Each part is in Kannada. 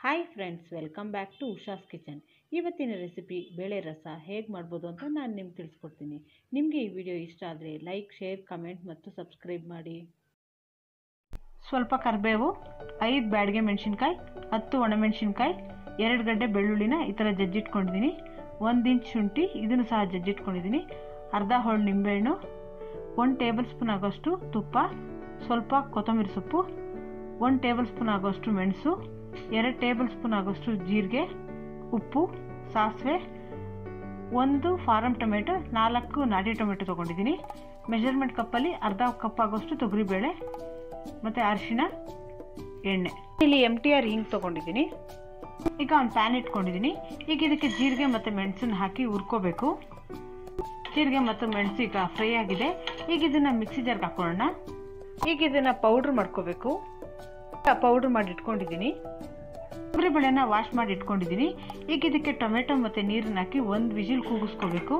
hi friends welcome back to Usha's kitchen ಇವತ್ತಿನ ರೆಸಿಪಿ ಬೇಳೆ ರಸ ಹೇಗೆ ಮಾಡ್ಬೋದು ಅಂತ ನಾನು ನಿಮ್ಗೆ ತಿಳಿಸ್ಕೊಡ್ತೀನಿ ನಿಮಗೆ ಈ ವಿಡಿಯೋ ಇಷ್ಟ ಆದರೆ ಲೈಕ್ ಶೇರ್ ಕಮೆಂಟ್ ಮತ್ತು ಸಬ್ಸ್ಕ್ರೈಬ್ ಮಾಡಿ ಸ್ವಲ್ಪ ಕರಿಬೇವು ಐದು ಬ್ಯಾಡಿಗೆ ಮೆಣಸಿನ್ಕಾಯಿ ಹತ್ತು ಒಣಮೆಣಸಿನ್ಕಾಯಿ ಎರಡು ಗಡ್ಡೆ ಬೆಳ್ಳುಳ್ಳಿನ ಈ ಥರ ಜಜ್ಜಿಟ್ಕೊಂಡಿದ್ದೀನಿ ಒಂದು ಇಂಚ್ ಶುಂಠಿ ಇದನ್ನು ಸಹ ಜಜ್ಜಿಟ್ಕೊಂಡಿದ್ದೀನಿ ಅರ್ಧ ಹೋಳು ನಿಂಬೆಹಣ್ಣು ಒಂದು ಟೇಬಲ್ ಸ್ಪೂನ್ ಆಗೋಷ್ಟು ತುಪ್ಪ ಸ್ವಲ್ಪ ಕೊತ್ತಂಬರಿ ಸೊಪ್ಪು ಒಂದು ಟೇಬಲ್ ಸ್ಪೂನ್ ಆಗೋಷ್ಟು ಮೆಣಸು ಎರಡು ಟೇಬಲ್ ಸ್ಪೂನ್ ಆಗೋಷ್ಟು ಜೀರಿಗೆ ಉಪ್ಪು ಸಾಸಿವೆ ಒಂದು ಫಾರಮ್ ಟೊಮೆಟೊ ನಾಲ್ಕು ನಾಟಿ ಟೊಮೆಟೊ ತೊಗೊಂಡಿದ್ದೀನಿ ಮೆಷರ್ಮೆಂಟ್ ಕಪ್ಪಲ್ಲಿ ಅರ್ಧ ಕಪ್ ಆಗೋಷ್ಟು ತೊಗರಿಬೇಳೆ ಮತ್ತು ಅರಿಶಿನ ಎಣ್ಣೆ ಇಲ್ಲಿ ಎಮ್ ಟಿ ಆರ್ ಹಿಂಗ್ ತೊಗೊಂಡಿದ್ದೀನಿ ಈಗ ಒಂದು ಪ್ಯಾನ್ ಇಟ್ಕೊಂಡಿದ್ದೀನಿ ಈಗ ಇದಕ್ಕೆ ಜೀರಿಗೆ ಮತ್ತು ಮೆಣಸನ್ನ ಹಾಕಿ ಹುರ್ಕೋಬೇಕು ಜೀರಿಗೆ ಮತ್ತು ಮೆಣಸು ಈಗ ಫ್ರೈ ಆಗಿದೆ ಈಗ ಇದನ್ನು ಮಿಕ್ಸಿ ಜಾರ್ಗೆ ಹಾಕೊಳ್ಳೋಣ ಈಗ ಇದನ್ನು ಪೌಡ್ರ್ ಮಾಡ್ಕೋಬೇಕು ಪೌಡ್ರ್ ಮಾಡಿ ಇಟ್ಕೊಂಡಿದ್ದೀನಿ ತೊಗರಿಬೇಳೆನ ವಾಶ್ ಮಾಡಿ ಇಟ್ಕೊಂಡಿದ್ದೀನಿ ಈಗ ಇದಕ್ಕೆ ಟೊಮೆಟೊ ಮತ್ತು ನೀರನ್ನ ಹಾಕಿ ಒಂದು ವಿಜಿಲ್ ಕೂಗಿಸ್ಕೋಬೇಕು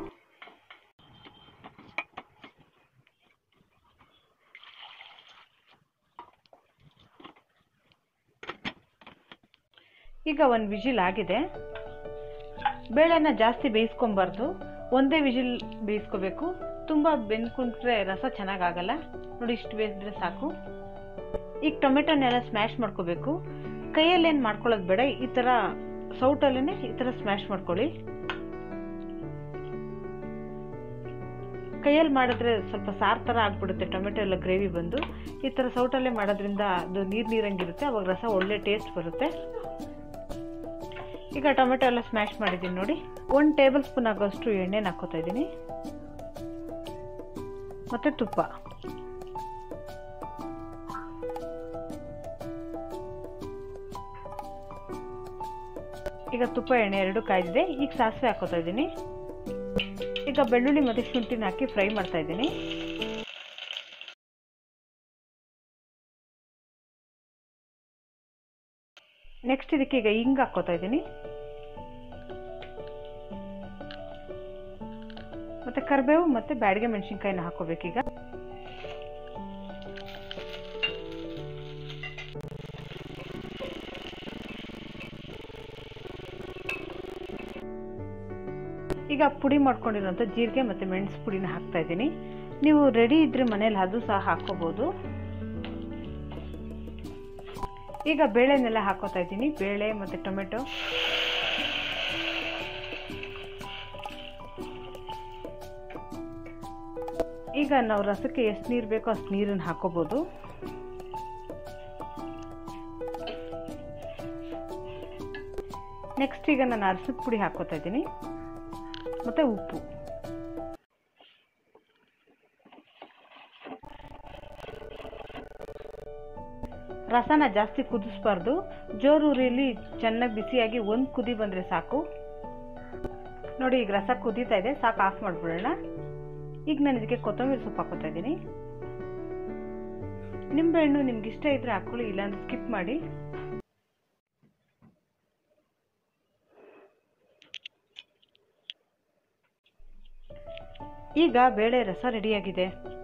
ಈಗ ಒಂದು ವಿಜಿಲ್ ಆಗಿದೆ ಬೇಳೆನ ಜಾಸ್ತಿ ಬೇಯಿಸ್ಕೊಬಾರ್ದು ಒಂದೇ ವಿಜಿಲ್ ಬೇಯಿಸ್ಕೋಬೇಕು ತುಂಬ ಬೆಂದ್ಕೊಂಡ್ರೆ ರಸ ಚೆನ್ನಾಗಾಗಲ್ಲ ನೋಡಿ ಇಷ್ಟು ಬೇಯಿಸಿದ್ರೆ ಸಾಕು ಈಗ ಟೊಮೆಟೊನೆಲ್ಲ ಸ್ಮ್ಯಾಶ್ ಮಾಡ್ಕೋಬೇಕು ಕೈಯಲ್ಲೇನು ಮಾಡ್ಕೊಳ್ಳೋದು ಬೇಡ ಈ ಥರ ಸೌಟಲ್ಲೇ ಈ ಥರ ಸ್ಮ್ಯಾಶ್ ಮಾಡ್ಕೊಳ್ಳಿ ಕೈಯಲ್ಲಿ ಮಾಡಿದ್ರೆ ಸ್ವಲ್ಪ ಸಾರು ಥರ ಆಗ್ಬಿಡುತ್ತೆ ಟೊಮೆಟೊ ಎಲ್ಲ ಗ್ರೇವಿ ಬಂದು ಈ ಥರ ಸೌಟಲ್ಲೇ ಮಾಡೋದ್ರಿಂದ ಅದು ನೀರು ನೀರಂಗಿರುತ್ತೆ ಅವಾಗ ರಸ ಒಳ್ಳೆ ಟೇಸ್ಟ್ ಬರುತ್ತೆ ಈಗ ಟೊಮೆಟೊ ಎಲ್ಲ ಸ್ಮ್ಯಾಶ್ ಮಾಡಿದ್ದೀನಿ ನೋಡಿ ಒಂದು ಟೇಬಲ್ ಸ್ಪೂನ್ ಆಗೋಷ್ಟು ಎಣ್ಣೆನ ಹಾಕೋತಾ ಇದ್ದೀನಿ ಮತ್ತು ತುಪ್ಪ ಈಗ ತುಪ್ಪ ಎಣ್ಣೆ ಎರಡು ಕಾಯ್ದಿದೆ ಈಗ ಸಾಸಿವೆ ಹಾಕೋತಾ ಇದ್ದೀನಿ ಈಗ ಬೆಳ್ಳುಳ್ಳಿ ಮತ್ತು ಶುಂಠಿನ ಹಾಕಿ ಫ್ರೈ ಮಾಡ್ತಾ ಇದ್ದೀನಿ ನೆಕ್ಸ್ಟ್ ಇದಕ್ಕೆ ಈಗ ಹಿಂಗ್ ಹಾಕೋತಾ ಇದ್ದೀನಿ ಮತ್ತೆ ಕರಿಬೇವು ಮತ್ತೆ ಬ್ಯಾಡಿಗೆ ಮೆಣಸಿನ್ಕಾಯಿನ ಹಾಕೋಬೇಕೀಗ ಈಗ ಪುಡಿ ಮಾಡ್ಕೊಂಡಿರೋಂಥ ಜೀರಿಗೆ ಮತ್ತು ಮೆಣಸು ಪುಡಿನ ಹಾಕ್ತಾ ಇದ್ದೀನಿ ನೀವು ರೆಡಿ ಇದ್ರೆ ಮನೇಲಿ ಅದು ಸಹ ಹಾಕೋಬೋದು ಈಗ ಬೇಳೆನೆಲ್ಲ ಹಾಕೋತಾ ಇದ್ದೀನಿ ಬೇಳೆ ಮತ್ತು ಟೊಮೆಟೊ ಈಗ ನಾವು ರಸಕ್ಕೆ ಎಷ್ಟು ನೀರು ಬೇಕೋ ಅಷ್ಟು ನೀರನ್ನು ಹಾಕೋಬೋದು ನೆಕ್ಸ್ಟ್ ಈಗ ನಾನು ಅರಸದ ಪುಡಿ ಹಾಕೋತಾ ಇದ್ದೀನಿ ಮತ್ತು ಉಪ್ಪು ರಸನ ಜಾಸ್ತಿ ಕುದಿಸ್ಬಾರ್ದು ಜೋರೂರಿಯಲ್ಲಿ ಚೆನ್ನಾಗಿ ಬಿಸಿಯಾಗಿ ಒಂದು ಕುದಿ ಬಂದರೆ ಸಾಕು ನೋಡಿ ಈಗ ರಸ ಕುದೀತಾ ಇದೆ ಸಾಕು ಆಫ್ ಮಾಡಿಬಿಡೋಣ ಈಗ ನಾನು ಇದಕ್ಕೆ ಕೊತ್ತಂಬರಿ ಸೊಪ್ಪು ಹಾಕೋತಾ ಇದ್ದೀನಿ ನಿಂಬೆಹಣ್ಣು ನಿಮ್ಗೆ ಇಷ್ಟ ಇದ್ರೆ ಹಾಕೊಳ್ಳಿ ಇಲ್ಲಾಂದ್ರೆ ಸ್ಕಿಪ್ ಮಾಡಿ ಈಗ ಬೇಳೆ ರಸ ರೆಡಿಯಾಗಿದೆ